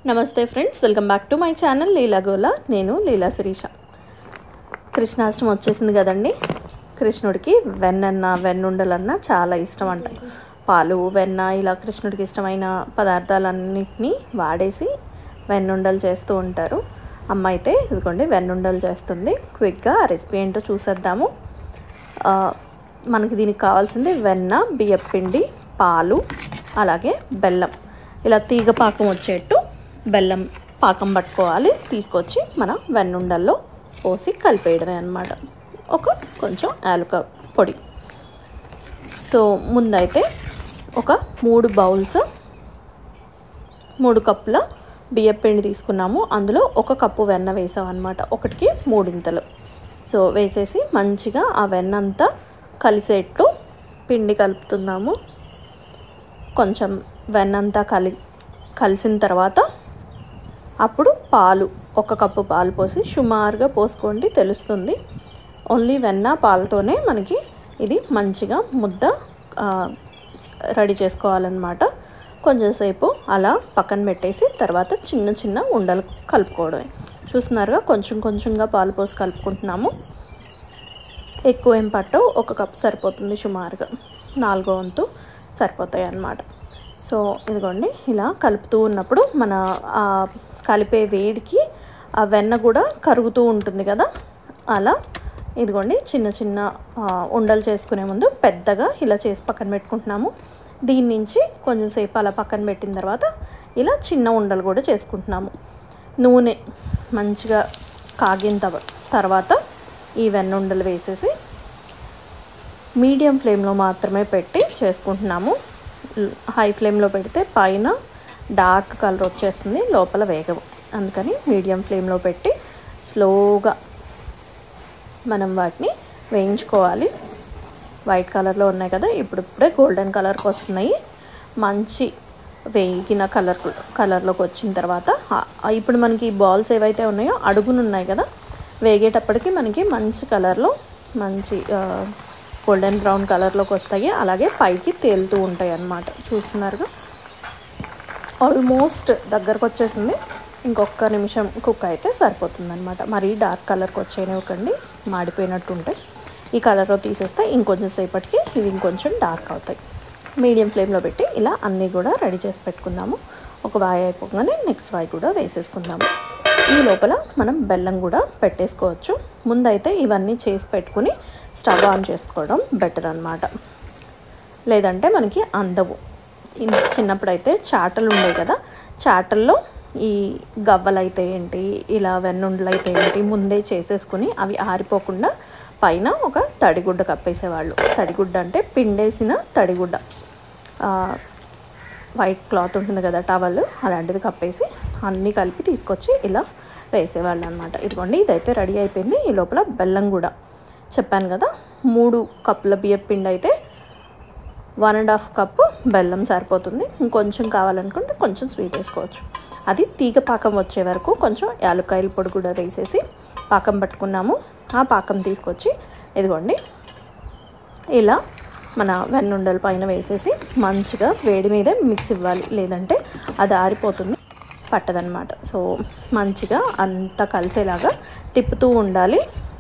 నమస్తే friends welcome back to my channel Leela Gola నేను లీలా శిరీష కృష్ణాష్టమి వచ్చేసింది కదండి కృష్ణుడికి వెన్నన్న వెన్నుండలన్న చాలా ఇష్టం అంట పాలు వెన్న ఇలా కృష్ణుడికి ఇష్టమైన పదార్థాలన్నింటినీ వాడేసి వెన్నుండలు చేస్తూ ఉంటారు అమ్మ అయితే ఇదిగోండి వెన్నుండలు చేస్తుంది క్విక్గా ఆ రెసిపీ ఏంటో చూసేద్దాము ఆ, మనకి దీనికి కావాల్సింది వెన్న బియ్యపిండి పాలు అలాగే బెల్లం ఇలా తీగ పాకం వచ్చేట్టు బెల్లం పాకం పట్టుకోవాలి తీసుకొచ్చి మన వెన్నుండల్లో పోసి కలిపేయడమే అన్నమాట ఒక కొంచెం యాలక పొడి సో ముందైతే ఒక మూడు బౌల్స్ మూడు కప్పుల బియ్యపిండి తీసుకున్నాము అందులో ఒక కప్పు వెన్న వేసాం అనమాట ఒకటికి మూడింతలు సో వేసేసి మంచిగా ఆ వెన్న అంతా కలిసేట్టు పిండి కలుపుతున్నాము కొంచెం వెన్న అంతా కలి కలిసిన తర్వాత అప్పుడు పాలు ఒక కప్పు పాలు పోసి సుమారుగా పోసుకోండి తెలుస్తుంది ఓన్లీ వెన్న పాలతోనే మనకి ఇది మంచిగా ముద్ద ఆ, రెడీ చేసుకోవాలన్నమాట కొంచెంసేపు అలా పక్కన పెట్టేసి తర్వాత చిన్న చిన్న ఉండలు కలుపుకోవడమే చూస్తున్నారుగా కొంచెం కొంచెంగా పాలు పోసి కలుపుకుంటున్నాము ఎక్కువ ఏం పట్టవు ఒక కప్ సరిపోతుంది సుమారుగా నాలుగో వంతు సరిపోతాయి అన్నమాట సో ఇదిగోండి ఇలా కలుపుతూ ఉన్నప్పుడు మన ఆ కలిపే వేడికి ఆ వెన్న కూడా కరుగుతూ ఉంటుంది కదా అలా ఇదిగోండి చిన్న చిన్న ఆ, ఉండలు చేసుకునే ముందు పెద్దగా ఇలా చేసి పక్కన పెట్టుకుంటున్నాము దీని నుంచి కొంచెంసేపు అలా పక్కన పెట్టిన తర్వాత ఇలా చిన్న ఉండలు కూడా చేసుకుంటున్నాము నూనె మంచిగా కాగిన తవ- తర్వాత ఈ వెన్న ఉండలు వేసేసి మీడియం ఫ్లేమ్లో మాత్రమే పెట్టి చేసుకుంటున్నాము ల్- హై ఫ్లేమ్లో పెడితే పైన డార్క్ కలర్ వచ్చేస్తుంది లోపల వేగవు అందుకని మీడియం ఫ్లేమ్లో పెట్టి స్లోగా మనం వాటిని వేయించుకోవాలి వైట్ కలర్లో ఉన్నాయి కదా ఇప్పుడు ఇప్పుడే గోల్డెన్ కలర్కి వస్తున్నాయి మంచి వేగిన కలర్ కలర్లోకి వచ్చిన తర్వాత ఆ- ఆ ఇప్పుడు మనకి ఈ బాల్స్ ఏవైతే ఉన్నాయో అడుగున ఉన్నాయి కదా వేగేటప్పటికి మనకి మంచి కలర్లో మంచి గోల్డెన్ బ్రౌన్ కలర్లోకి వస్తాయి అలాగే పైకి తేలుతూ ఉంటాయి అన్నమాట చూస్తున్నారుగా ఆల్మోస్ట్ దగ్గరకు వచ్చేసింది ఇంకొక నిమిషం కుక్ అయితే సరిపోతుంది అనమాట మరీ డార్క్ కలర్కి వచ్చేయనివ్వకండి మాడిపోయినట్టు ఉంటాయి ఈ కలర్లో తీసేస్తే ఇంకొంచెం సేపటికి ఇవి ఇంకొంచెం డార్క్ అవుతాయి మీడియం ఫ్లేమ్లో పెట్టి ఇలా అన్నీ కూడా రెడీ చేసి పెట్టుకుందాము ఒక వాయి అయిపోగానే నెక్స్ట్ వాయి కూడా వేసేసుకుందాము ఈ లోపల మనం బెల్లం కూడా పెట్టేసుకోవచ్చు ముందైతే ఇవన్నీ చేసి పెట్టుకుని స్టవ్ ఆన్ చేసుకోవడం బెటర్ అన్నమాట లేదంటే మనకి అందవు ఇన్- చిన్నప్పుడైతే చాటలు ఉండేవి కదా చాటల్లో ఈ గవ్వలు అయితే ఏంటి ఇలా వెన్నుండలు అయితే ఏంటి ముందే చేసేసుకుని అవి ఆరిపోకుండా పైన ఒక తడిగుడ్డ కప్పేసేవాళ్ళు తడిగుడ్డ అంటే పిండేసిన తడిగుడ్డ ఆ, వైట్ క్లాత్ ఉంటుంది కదా టవల్ అలాంటిది కప్పేసి అన్నీ కలిపి తీసుకొచ్చి ఇలా వేసేవాళ్ళు అనమాట ఇదిగోండి ఇదైతే రెడీ అయిపోయింది ఈ లోపల బెల్లం కూడా చెప్పాను కదా మూడు కప్పుల బియ్యం పిండి అయితే వన్ అండ్ హాఫ్ కప్పు బెల్లం సరిపోతుంది ఇంకొంచెం కావాలనుకుంటే కొంచెం స్వీట్ వేసుకోవచ్చు అది తీగ పాకం వచ్చే వరకు కొంచెం యాలక్కాయల పొడి కూడా వేసేసి పాకం పట్టుకున్నాము ఆ పాకం తీసుకొచ్చి ఇదిగోండి ఇలా మన వెన్నుండల పైన వేసేసి మంచిగా వేడి మీదే మిక్స్ ఇవ్వాలి లేదంటే అది ఆరిపోతుంది పట్టదనమాట సో మంచిగా అంతా కలిసేలాగా తిప్పుతూ ఉండాలి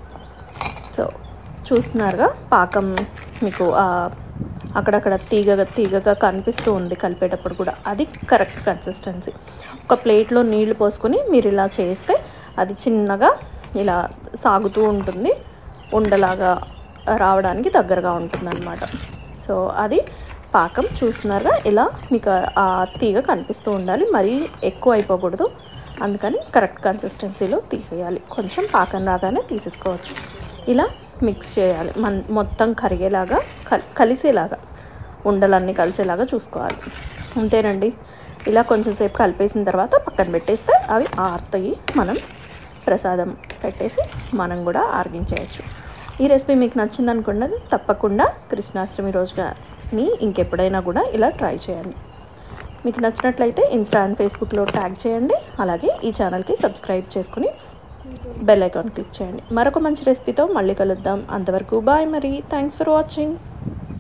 సో చూస్తున్నారుగా పాకం మీకు ఆ అక్కడక్కడ తీగగా తీగగా కనిపిస్తూ ఉంది కలిపేటప్పుడు కూడా అది కరెక్ట్ కన్సిస్టెన్సీ ఒక ప్లేట్లో నీళ్లు పోసుకొని మీరు ఇలా చేస్తే అది చిన్నగా ఇలా సాగుతూ ఉంటుంది ఉండలాగా రావడానికి దగ్గరగా ఉంటుందన్నమాట సో అది పాకం చూస్తున్నారుగా ఇలా మీకు ఆ తీగ కనిపిస్తూ ఉండాలి మరీ ఎక్కువ అయిపోకూడదు అందుకని కరెక్ట్ కన్సిస్టెన్సీలో తీసేయాలి కొంచెం పాకం రాగానే తీసేసుకోవచ్చు ఇలా మిక్స్ చేయాలి మన మొత్తం కరిగేలాగా కల్ కలిసేలాగా ఉండలన్నీ కలిసేలాగా చూసుకోవాలి అంతేనండి ఇలా కొంచెం సేపు కలిపేసిన తర్వాత పక్కన పెట్టేస్తే అవి ఆరుతాయి మనం ప్రసాదం పెట్టేసి మనం కూడా ఆరగించేయచ్చు ఈ రెసిపీ మీకు నచ్చింది అనుకున్నది తప్పకుండా కృష్ణాష్టమి రోజుని ఇంకెప్పుడైనా కూడా ఇలా ట్రై చేయండి మీకు నచ్చినట్లయితే ఇన్స్టా అండ్ ఫేస్బుక్లో ట్యాగ్ చేయండి అలాగే ఈ ఛానల్కి సబ్స్క్రైబ్ చేసుకుని బెల్ ఐకాన్ క్లిక్ చేయండి మరొక మంచి రెసిపీతో మళ్ళీ కలుద్దాం అంతవరకు బాయ్ మరి థ్యాంక్స్ ఫర్ వాచింగ్